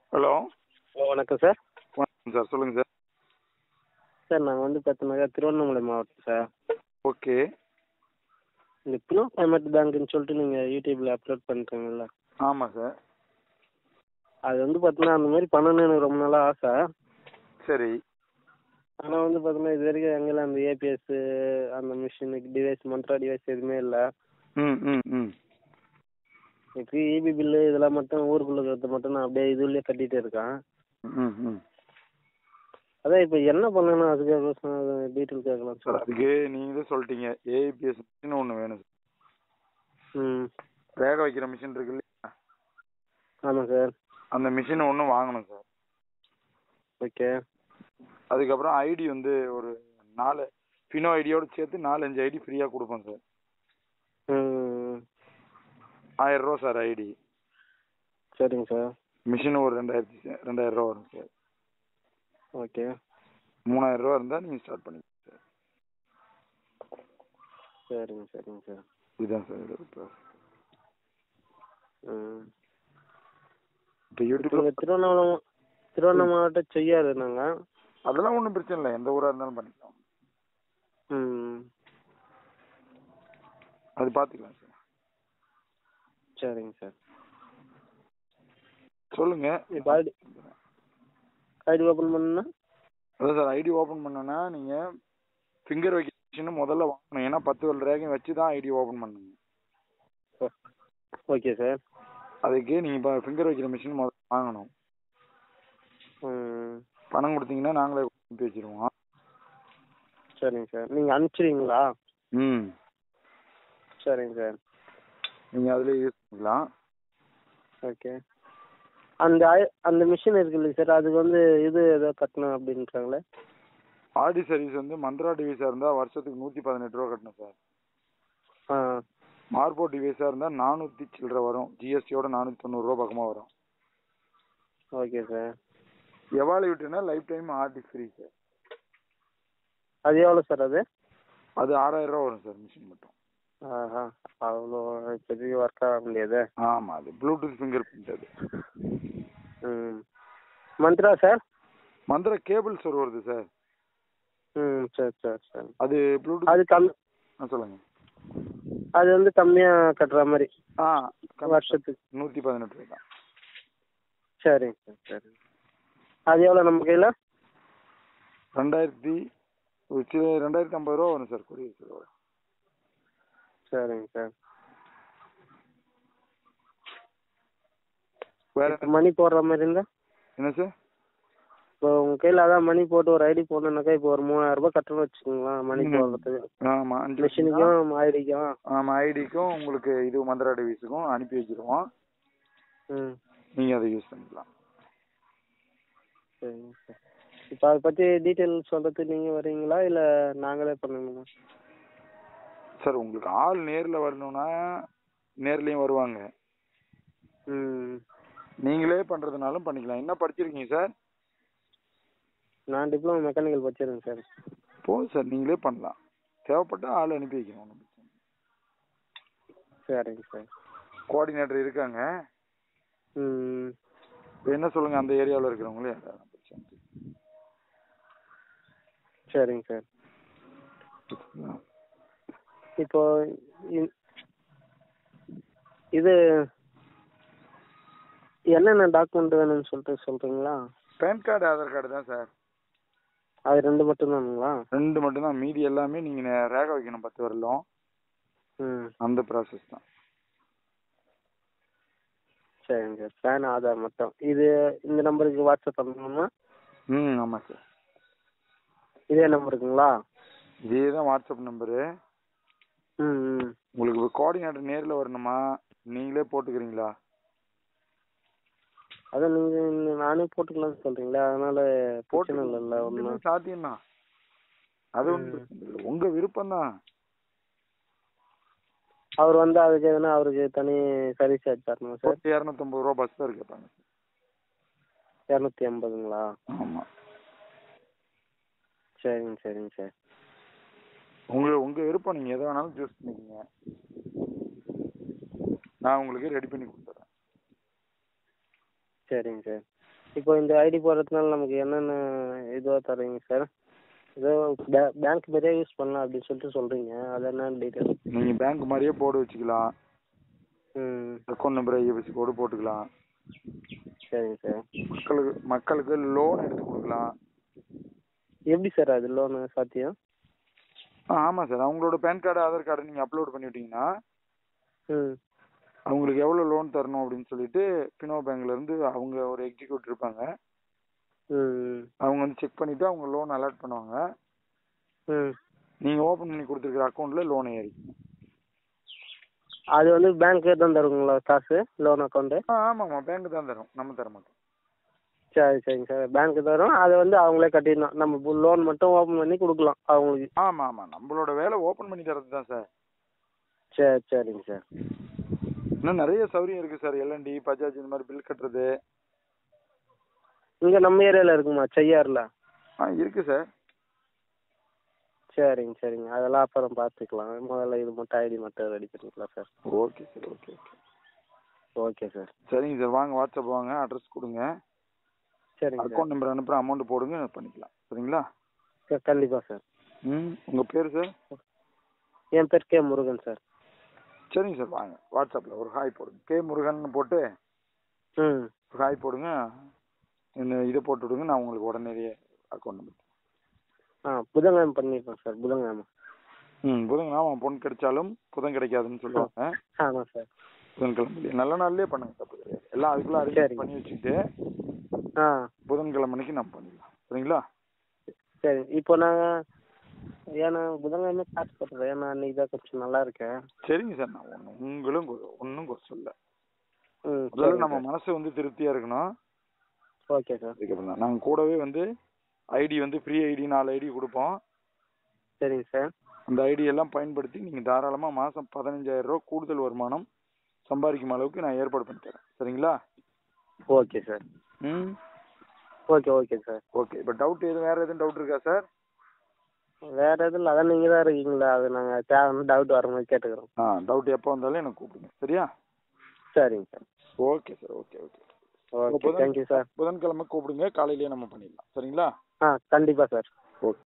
Hello hello வணக்கம் sir வணக்கம் sir சொல்லுங்கள் சார் சார் நாங்கள் வந்து பார்த்தோம்னாக்கா திருவண்ணாமலை மாவட்டம் சார் ஓகே இந்த ப்ளூ பேமெண்ட் பேங்க்னு சொல்லிட்டு நீங்கள் யூடியூப்பில் அப்லோட் பண்ணிருக்கீங்கல்ல ஆமாம் சார் அது வந்து பார்த்தீங்கன்னா அந்த மாதிரி பண்ணணும்னு எனக்கு ரொம்ப நாளாக ஆசை சரி ஆனால் வந்து பார்த்தீங்கன்னா இது வரைக்கும் எங்கெல்லாம் அந்த ஏபிஎஸ் அந்த மிஷினுக்கு டிவைஸ் மந்த்ரா டிவைஸ் எதுவுமே இல்லை ம் ம் ம் இப்போ இபி பில்லு இதெல்லாம் மட்டும் ஊருக்குள்ளே இருக்கிறத மட்டும் நான் அப்படியே இதுலேயே கட்டிகிட்டு இருக்கேன் ம் ம் அதான் இப்போ என்ன பண்ணணும் அதுக்காக டீட்டெயில் கேட்கலாம் சார் சார் அதுக்கு நீங்களே சொல்லிட்டீங்க ஏபிஎஸ் மிஷின் ஒன்று வேணும் சார் ம் வேக வைக்கிற மிஷின் இருக்கு இல்லையா ஆமாம் சார் அந்த மிஷின் ஒன்று வாங்கணும் சார் ஓகே அதுக்கப்புறம் ஐடி வந்து ஒரு நாலு ஃபினோ ஐடியோட சேர்த்து நாலு அஞ்சு ஐடி ஃப்ரீயாக கொடுப்போம் சார் ம் ஆயிரம் ரூபா சார் ஐடி சரிங்க சார் மிஷின் ஒரு ரெண்டாயிரத்தி ச- ரெண்டாயிரம் ரூபா வரும் சார் ஓகே மூணாயிரம் ரூபா இருந்தால் நீங்கள் ஸ்டார்ட் பண்ணிக்கலாம் சார் சரிங்க சரிங்க சார் இதுதான் சார் இது இப்போ ம் இப்போ யூடியூப்ல நீங்கள் திருவண்ணாமலை திருவண்ணாமலை மாவட்டம் செய்யாறு நாங்கள் அதெல்லாம் ஒன்றும் பிரச்சனை இல்லை எந்த ஊராக இருந்தாலும் பண்ணிக்கலாம் ம் அது பார்த்துக்கலாம் சார் சரிங்க சார் சொல்லுங்க இப்போ ஐடி ஐடி ஓப்பன் பண்ணணும்னா அதான் சார் ஐடி ஓப்பன் பண்ணோன்னா நீங்கள் ஃபிங்கர் வைக்கிற மிஷின் முதல்ல வாங்கணும் ஏன்னா பத்து வேல் ரேகையும் வச்சு தான் ஐடி ஓப்பன் பண்ணுங்க ஓகே சார் அதுக்கு நீங்கள் இப்போ ஃபிங்கர் வைக்கிற மிஷின் முதல்ல வாங்கணும் ம் பணம் கொடுத்தீங்கன்னா நாங்களே அனுப்பி வச்சிருவோம் சரிங்க சார் நீங்கள் அனுப்பிச்சிடுவீங்களா ம் சரிங்க சார் நீங்கள் அதில் யூஸ் பண்ணிக்கலாம் ஓகே அந்த ஐ- அந்த மிஷின் இருக்கு இல்லைங்க சார் அதுக்கு வந்து இது ஏதோ கட்டணும் அப்படின்றாங்களே ஆடி சர்வீஸ் வந்து மந்த்ரா டிவைஸாக இருந்தால் வருஷத்துக்கு நூற்றி பதினெட்டு ரூபா கட்டணும் சார் ஆ மார்போ டிவைஸாக இருந்தால் நானூற்றி சில்லற வரும் ஜிஎஸ்டியோட நானூற்றி தொண்ணூறுரூவா பக்கமாக வரும் ஓகே சார் எவாலுவேட்னா life time RD free sir அது எவ்வளோ சார் அது அது ஆறாயிரம் ரூபா வரும் சார் மிஷின் மட்டும் ஆஹா அவ்வளோ இப்போதைக்கு ஒர்க் ஆக முடியாது ஆமாம் அது ப்ளூடூத் ஃபிங்கர் பிரிண்ட் அது ம் மந்த்ரா சார் மந்திர கேபிள்ஸ் ஒரு வருது சார் ம் சரி சரி சரி அது ப்ளூடூத் அது கம் ஆ சொல்லுங்கள் அது வந்து கம்மியாக கட்டுற மாதிரி ஆ வருஷத்துக்கு நூற்றி பதினெட்டு ரூபா தான் சரிங்க சார் சரி அது எவ்வளோ நம்ம கையில் ரெண்டாயிரத்தி ஒரு சி- ரெண்டாயிரத்தி ஐம்பது ரூபா வரும் சார் கொரியர் செலவு சரிங்க சார் வேற இப்போ மணி போடுற மாதிரி இருந்தால் என்ன சார் இப்போ உங்கள் கையில் அதான் மணி போட்டு ஒரு ஐடி போடணுன்னாக்கா இப்போ ஒரு மூணாயிரம் ரூபாய் கட்டணும்னு வச்சுக்கோங்களேன் மணி ம். போடுறதுக்கு ஆமாம் அஞ்சு மிஷினுக்கும் ஐடிக்கும் ஆமாம் ஐடிக்கும் உங்களுக்கு இது மந்திரா டிவைஸுக்கும் அனுப்பி வச்சிருவோம் ம் நீங்கள் அதை யூஸ் பண்ணிக்கலாம் சரிங்க சார் இப்போ அதை பற்றி டீட்டெயில் சொல்கிறதுக்கு நீங்கள் வரீங்களா இல்லை நாங்களே பண்ணணுமா சார் உங்களுக்கு ஆள் நேரில் வரணும்னா நேர்லேயும் வருவாங்க ம் நீங்களே பண்ணுறதுனாலும் பண்ணிக்கலாம் என்ன படிச்சிருக்கீங்க சார் நான் டிப்ளமோ மெக்கானிக்கல் படிச்சிருக்கேன் சார் போதும் சார் நீங்களே பண்ணலாம் தேவைப்பட்டா ஆள் அனுப்பி வைக்கணும் ஒன்றும் பிரச்சனை இல்லை. சரிங்க சார் கோஆர்டினேட்டர் இருக்காங்க ம் இப்போ என்ன சொல்லுங்கள் அந்த ஏரியாவில் இருக்கிறவங்களே யாராவது பிரச்சனை இல்லை. சரிங்க சார் இப்போ இ- இது என்னென்ன டாக்குமெண்ட் வேணும்னு சொல்லிட்டு சொல்கிறீங்களா பேன் கார்டு ஆதார் கார்டு தான் சார் அது ரெண்டு மட்டும்தானுங்களா ரெண்டு மட்டும்தான் மீதி எல்லாமே நீங்கள் ரேக வைக்கணும் பத்து வரலும் ம் அந்த ப்ராசஸ் தான் சரிங்க சார் பேன் ஆதார் மட்டும் இது இந்த நம்பருக்கு வாட்ஸ்அப் பண்ணணுமா ம் ஆமாம் சார் இதே நம்பருக்குங்களா இதே தான் வாட்ஸ்அப் நம்பரு ம் ம் உங்களுக்கு கோஆர்டினேட்டர் நேரில் வரணுமா நீங்களே போட்டுக்கிறீங்களா அதான் நீங்கள் நானே போட்டுக்கலாம்னு சொல்கிறீங்களா அதனால பிரச்சனை இல்லைல்ல ஒன்றும் சாத்தியம் தான் அது ஒன்றும் பிரச்சனை இல்லை உங்கள் விருப்பம் தான் அவர் வந்து அதுக்கு எதுனா அவருக்கு தனி சர்வீஸ் சார்ஜ் தரணுமா சார் இரநூத்தம்பது ரூபா பஸ் ஃபேர் கேட்பாங்க இரநூத்தி ஐம்பதுங்களா ஆமாம் சரிங்க சரிங்க சார் உங்க உங்க விருப்பம் நீங்க எதை வேணாலும் சூஸ் பண்ணிக்கங்க நான் உங்களுக்கு ரெடி பண்ணி கொடுத்துறேன் சரிங்க சார் இப்போ இந்த ஐடி போடுறதுனால நமக்கு என்னென்ன இதுவாக தரீங்க சார் ஏதோ பே பேங்க் மாதிரியே யூஸ் பண்ணலாம் அப்படின்னு சொல்லிட்டு சொல்கிறீங்க அது என்னன்னு டீட்டெயில் நீங்க பேங்க் மாதிரியே போர்டு வச்சுக்கலாம் ம் அக்கௌண்ட் நம்பர் ஐஎஃப்எஸ்சி கோடு போட்டுக்கலாம் சரிங்க சார் மக்களுக்கு மக்களுக்கு லோன் எடுத்து கொடுக்கலாம் எப்படி சார் அது லோனு சாத்தியம் ஆ ஆமாம் சார் அவங்களோட பேன் கார்டு ஆதார் கார்டு நீங்கள் அப்லோட் பண்ணிவிட்டீங்கன்னா ம் அவங்களுக்கு எவ்வளோ லோன் தரணும் அப்படின்னு சொல்லிட்டு பினோ பேங்க்ல இருந்து அவங்க ஒரு எக்ஸிக்யூட்டிவ் இருப்பாங்க ம் அவங்க வந்து செக் பண்ணிட்டு அவங்க லோன் அலாட் பண்ணுவாங்க ம் நீங்கள் ஓப்பன் பண்ணி கொடுத்துருக்குற அக்கௌண்ட்டில் லோன் ஏறிக்கும் அது வந்து பேங்க்கே தான் தருங்களா காசு லோன் அக்கௌண்ட்டு ஆ ஆமாம்மா பேங்க் தான் தரும் நம்ம தர மாட்டோம் சரி சரிங்க சார் பேங்க்கு தரும் அதை வந்து அவங்களே கட்டிடணும் நம்ம லோன் மட்டும் ஓப்பன் பண்ணி கொடுக்கலாம் அவங்களுக்கு ஆமாம் ஆமாம் நம்மளோட வேலை ஓப்பன் பண்ணி தரது தான் சார் சரி சரிங்க சார் இன்னும் நிறைய சௌகரியம் இருக்குது சார் எல்என்டி பஜாஜ் இந்த மாதிரி பில் கட்டுறது இங்கே நம்ம ஏரியாவில் இருக்குமா செய்யாறில் ஆ இருக்குது சார் சரிங்க சரிங்க அதெல்லாம் அப்புறம் பார்த்துக்கலாம் முதல்ல இது மட்டும் ஐடி மட்டும் ரெடி பண்ணிக்கலாம் sir okay sir okay okay okay sir சரிங்க சார் வாங்க வாட்ஸ்அப் வாங்க அட்ரஸ் கொடுங்க சரிங்க சார் அக்கௌண்ட் நம்பர் அனுப்புகிறேன் அமௌண்ட் போடுங்க பண்ணிக்கலாம் சரிங்களா சார் கண்டிப்பாக சார் ம் உங்கள் பேர் சார் என் பேர் கே முருகன் சார் சரிங்க சார் வாங்க வாட்ஸ்அப்பில் ஒரு ஹாய் போடுங்க கே முருகன் போட்டு ம் ஒரு ஹாய் போடுங்க இந்த இதை போட்டு விடுங்க நான் உங்களுக்கு உடனே அக்கௌண்ட் நம்பர் ஆ புதன்கிழமை பண்ணிருக்கோம் சார் புதன்கிழமை ம் புதன்கிழமை பொன் கிடைச்சாலும் புதன் கிடைக்காதுன்னு சொல்லுவாங்க ஆமாம் சார் புதன்கிழமை நல்ல நாள்லயே பண்ணுங்க தப்பு கிடையாது எல்லாம் அதுக்குள்ள அரேஞ்ச் சரிங்க. பண்ணி வச்சுக்கிட்டு ஆ புதன்கிழமை அன்னைக்கு நம்ம பண்ணிடலாம் சரிங்களா சரி இப்போ நாங்கள் ஏன்னா புதன்கிழமை காசு கட்டுறேன் ஏன்னா அன்றைக்கி தான் கொஞ்சம் நல்லா இருக்கேன் சரிங்க சார் நான் ஒன்றும் உங்களும் ஒன்றும் குறை சொல்ல ம் முதல்ல சரிங்க நம்ம சார் மனசு வந்து திருப்தியா இருக்கணும் ஓகே சார் அதுக்கப்புறம் தான் நாங்கள் கூடவே வந்து ஐடி வந்து ஃப்ரீ ஐடி நாலு ஐடி கொடுப்போம் சரிங்க சார் அந்த ஐடி எல்லாம் பயன்படுத்தி நீங்கள் தாராளமாக மாதம் பதினஞ்சாயிரம் ரூபா கூடுதல் வருமானம் சம்பாதிக்கும் அளவுக்கு நான் ஏற்பாடு பண்ணி தரேன் சரிங்களா ஓகே சார் ம் ஓகே ஓகே சார் ஓகே இப்போ டவுட் எதுவும் வேறு எதுவும் டவுட் இருக்கா சார் வேற எதுவும் இல்லை அதான் நீங்கள் தான் இருக்கீங்களா அது நாங்கள் தேவைன்னு டவுட் வரும்போது கேட்டுக்கிறோம் ஆ டவுட் எப்போ வந்தாலும் எனக்கு கூப்பிடுங்க சரியா சரிங்க sir okay sir okay okay okay thank you sir புதன்கிழமை கூப்பிடுங்க காலையிலேயே நம்ம பண்ணிடலாம் சரிங்களா ஆ கண்டிப்பாக சார் ஓகே